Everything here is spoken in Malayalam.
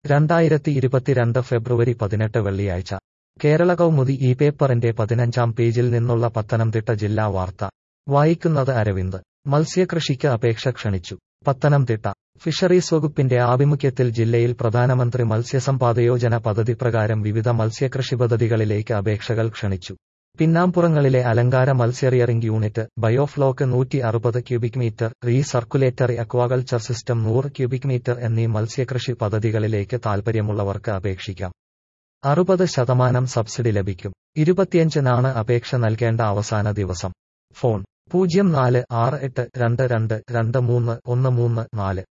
രണ്ടായിരത്തി ഇരുപത്തിരണ്ട് ഫെബ്രുവരി പതിനെട്ട് വെള്ളിയാഴ്ച കേരള കൗമുദി ഈ പേപ്പറിന്റെ പതിനഞ്ചാം പേജിൽ നിന്നുള്ള പത്തനംതിട്ട ജില്ലാ വാർത്ത വായിക്കുന്നത് അരവിന്ദ് മത്സ്യകൃഷിക്ക് അപേക്ഷ ക്ഷണിച്ചു പത്തനംതിട്ട ഫിഷറീസ് വകുപ്പിന്റെ ആഭിമുഖ്യത്തിൽ ജില്ലയിൽ പ്രധാനമന്ത്രി മത്സ്യസമ്പാദയോജന പദ്ധതി പ്രകാരം വിവിധ മത്സ്യകൃഷി പദ്ധതികളിലേക്ക് അപേക്ഷകൾ ക്ഷണിച്ചു പിന്നാമ്പുറങ്ങളിലെ അലങ്കാര മത്സ്യറിയറിംഗ് യൂണിറ്റ് ബയോഫ്ലോക്ക് നൂറ്റി അറുപത് cubic metre recirculatory aquaculture system നൂറ് ക്യൂബിക് മീറ്റർ എന്നീ മത്സ്യകൃഷി പദ്ധതികളിലേക്ക് താൽപ്പര്യമുള്ളവർക്ക് അപേക്ഷിക്കാം അറുപത് ശതമാനം സബ്സിഡി ലഭിക്കും ഇരുപത്തിയഞ്ചിനാണ് അപേക്ഷ നൽകേണ്ട അവസാന ദിവസം ഫോൺ പൂജ്യം നാല് ആറ് എട്ട് രണ്ട് രണ്ട് രണ്ട് മൂന്ന് ഒന്ന് മൂന്ന് നാല്